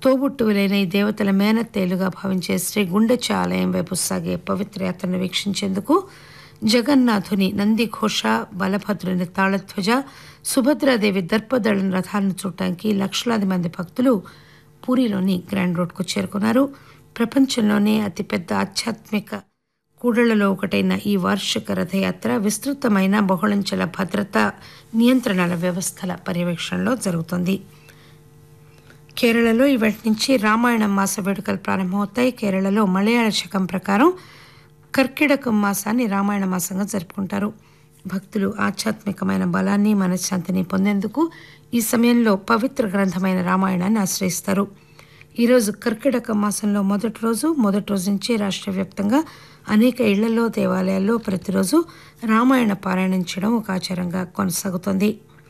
తోబుట్టువులైన ఈ దేవతల మేనత్తేలుగా భావించే శ్రీ గుండెచ ఆలయం వైపు సాగే పవిత్ర యాత్రను వీక్షించేందుకు జగన్నాథుని నందిఘోష బలభద్రుని తాళధ్వజ సుభద్రాదేవి దర్పదళం రథాలను చూడటానికి లక్షలాది మంది భక్తులు పూరిలోని గ్రాండ్ రోడ్కు చేరుకున్నారు ప్రపంచంలోనే అతిపెద్ద ఆధ్యాత్మిక కూడళ్లలో ఒకటైన ఈ వార్షిక రథయాత్ర విస్తృతమైన బహుళంచెల భద్రతా నియంత్రణల వ్యవస్థల పర్యవేక్షణలో జరుగుతోంది కేరళలో ఇవాటి నుంచి రామాయణం మాస వేడుకలు ప్రారంభమవుతాయి కేరళలో మలయాళ శకం ప్రకారం కర్కిడకం మాసాన్ని రామాయణ మాసంగా జరుపుకుంటారు భక్తులు ఆధ్యాత్మికమైన బలాన్ని మనశ్శాంతిని పొందేందుకు ఈ సమయంలో పవిత్ర గ్రంథమైన రామాయణాన్ని ఆశ్రయిస్తారు ఈరోజు కర్కిటక మాసంలో మొదటి రోజు మొదటి రోజు నుంచి రాష్ట్ర వ్యాప్తంగా అనేక ఇళ్లలో దేవాలయాల్లో ప్రతిరోజు రామాయణ పారాయణం చేయడం ఒక ఆచారంగా కొనసాగుతోంది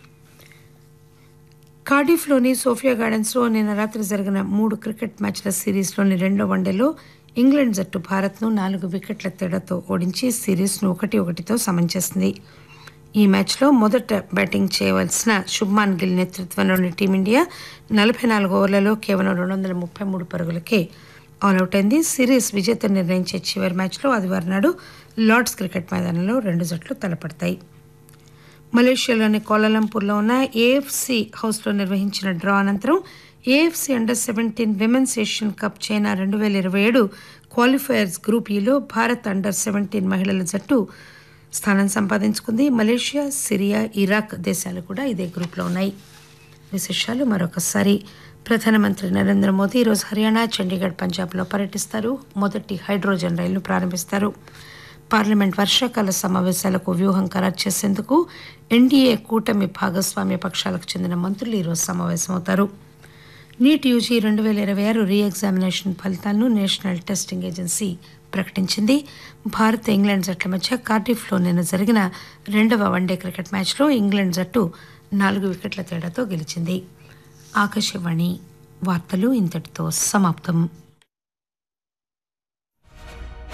కార్డిఫ్లోని సోఫియా గార్డెన్స్లో నిన్న రాత్రి జరిగిన మూడు క్రికెట్ మ్యాచ్ల సిరీస్లోని రెండో వన్డేలో ఇంగ్లాండ్ జట్టు భారత్ను నాలుగు వికెట్ల తేడాతో ఓడించి సిరీస్ను ఒకటి ఒకటితో సమం చేసింది ఈ మ్యాచ్లో మొదట బ్యాటింగ్ చేయవలసిన శుభ్మాన్ గిల్ నేతృత్వంలోని టీమిండియా నలభై నాలుగు ఓవర్లలో కేవలం రెండు వందల ముప్పై మూడు పరుగులకే ఆల్అవుట్ అయింది సిరీస్ విజేత నిర్ణయించే చివరి మ్యాచ్లో ఆదివారం నాడు లార్డ్స్ క్రికెట్ మైదానంలో రెండు జట్లు తలపడతాయి మలేషియాలోని కోలాలంపూర్లో ఉన్న ఏఎఫ్సి హౌస్లో నిర్వహించిన డ్రా అనంతరం AFC under seventeen women's Asian cup China రెండు వేల ఇరవై ఏడు క్వాలిఫైయర్స్ గ్రూప్ ఈలో భారత్ అండర్ సెవెంటీన్ మహిళల జట్టు స్థానం సంపాదించుకుంది మలేషియా సిరియా ఇరాక్ దేశాలు కూడా ఇదే గ్రూప్లో ఉన్నాయి విశేషాలు మరొకసారి ప్రధానమంత్రి నరేంద్ర మోదీ ఈరోజు హర్యానా చండీగఢ్ పంజాబ్లో పర్యటిస్తారు మొదటి హైడ్రోజన్ రైలును ప్రారంభిస్తారు పార్లమెంట్ వర్షాకాల సమావేశాలకు వ్యూహం ఖరారు చేసేందుకు ఎన్డీఏ కూటమి భాగస్వామ్య పక్షాలకు చెందిన మంత్రులు ఈరోజు సమావేశమవుతారు నీట్ యూజీ రెండు వేల ఇరవై ఆరు రీ ఎగ్జామినేషన్ ఫలితాలను నేషనల్ టెస్టింగ్ ఏజెన్సీ ప్రకటించింది భారత్ ఇంగ్లాండ్ జట్ల మధ్య కార్డిఫ్లో నిన్న జరిగిన రెండవ వన్డే క్రికెట్ మ్యాచ్లో ఇంగ్లాండ్ జట్టు నాలుగు వికెట్ల తేడాతో గెలిచింది ఆకాశవాణి వార్తలు ఇంతటితో సమాప్తం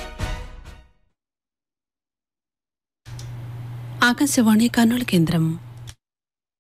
ఆకాశవాణి కర్నూలు కేంద్రం